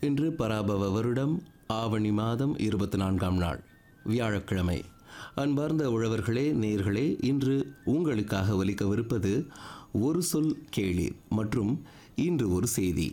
இன்று பராபவ வருடம் ஆவணி மாதம் இருபத்தி நான்காம் நாள் வியாழக்கிழமை அன்பார்ந்த உழவர்களே நேர்களே இன்று உங்களுக்காக ஒலிக்கவிருப்பது ஒரு சொல் கேளீர் மற்றும் இன்று ஒரு செய்தி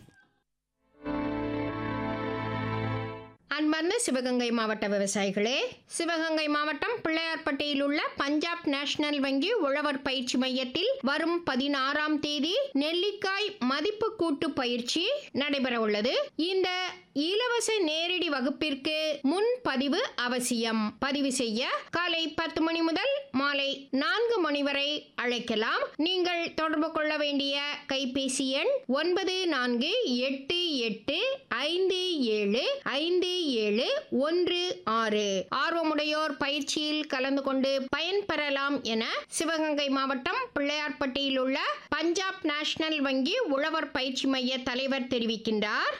அன்பார்ந்த சிவகங்கை மாவட்ட விவசாயிகளே சிவகங்கை மாவட்டம் பிள்ளையார்பட்டியில் உள்ள பஞ்சாப் நேஷனல் வங்கி உழவர் பயிற்சி மையத்தில் வரும் பதினாறாம் தேதி நெல்லிக்காய் மதிப்பு கூட்டு பயிற்சி நடைபெற உள்ளது இந்த இலவச நேரடி வகுப்பிற்கு முன் பதிவு அவசியம் பதிவு செய்ய காலை பத்து மணி முதல் மாலை நான்கு மணி வரை அழைக்கலாம் நீங்கள் தொடர்பு கொள்ள வேண்டிய கைபேசி எண் ஒன்பது நான்கு எட்டு எட்டு ஐந்து ஏழு ஐந்து ஏழு ஒன்று ஆறு ஆர்வமுடையோர் பயிற்சியில் கலந்து கொண்டு பயன்பெறலாம் என சிவகங்கை மாவட்டம் பிள்ளையார்பட்டியில் உள்ள பஞ்சாப் நேஷனல் வங்கி உழவர் பயிற்சி மைய தலைவர் தெரிவிக்கின்றார்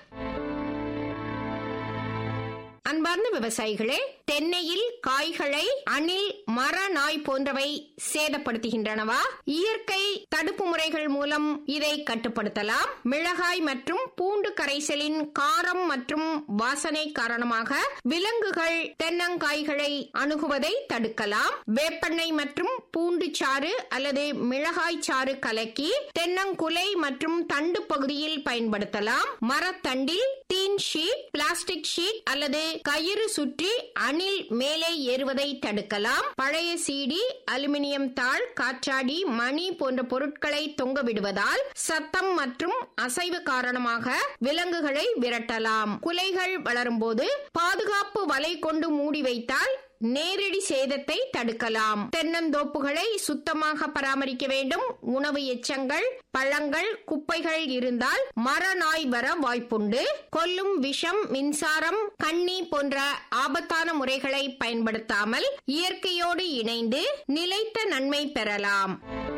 அன்பார்ந்த விவசாயிகளே தென்னையில் காய்களை அணில் மர நாய் போன்றவை சேதப்படுத்துகின்றனவா இயற்கை தடுப்பு முறைகள் மூலம் இதை கட்டுப்படுத்தலாம் மிளகாய் மற்றும் பூண்டு கரைசலின் காரம் மற்றும் வாசனை காரணமாக விலங்குகள் தென்னங்காய்களை அணுகுவதை தடுக்கலாம் வேப்பெண்ணெய் மற்றும் பூண்டு சாறு அல்லது மிளகாய் சாறு கலக்கி தென்னங்குலை மற்றும் தண்டு பகுதியில் பயன்படுத்தலாம் மரத்தண்டில் டீன் ஷீட் பிளாஸ்டிக் ஷீட் அல்லது கயிறு சுற்றி அணில் மேலே ஏறுவதை தடுக்கலாம் பழைய சீடி அலுமினியம் தாள் காற்றாடி மணி போன்ற பொருட்களை தொங்க விடுவதால் சத்தம் மற்றும் அசைவு காரணமாக விலங்குகளை விரட்டலாம் குலைகள் வளரும்போது பாதுகாப்பு வலை கொண்டு மூடி வைத்தால் நேரடி சேதத்தை தடுக்கலாம் தென்னந்தோப்புகளை சுத்தமாக பராமரிக்க வேண்டும் உணவு எச்சங்கள் பழங்கள் குப்பைகள் இருந்தால் மரநாய் வர வாய்ப்புண்டு கொல்லும் விஷம் மின்சாரம் கண்ணி போன்ற ஆபத்தான முறைகளை பயன்படுத்தாமல் இயற்கையோடு இணைந்து நிலைத்த நன்மை பெறலாம்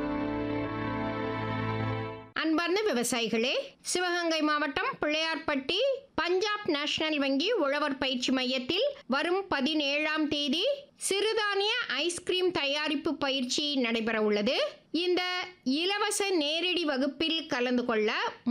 அன்பார்ந்த விவசாயிகளே சிவகங்கை மாவட்டம் பிள்ளையார்பட்டி பஞ்சாப் நேஷனல் வங்கி உழவர் பயிற்சி மையத்தில் வரும் பதினேழாம் தேதி சிறுதானிய ஐஸ்கிரீம் தயாரிப்பு பயிற்சி நடைபெற உள்ளது இந்த இலவச நேரடி வகுப்பில் கலந்து கொள்ள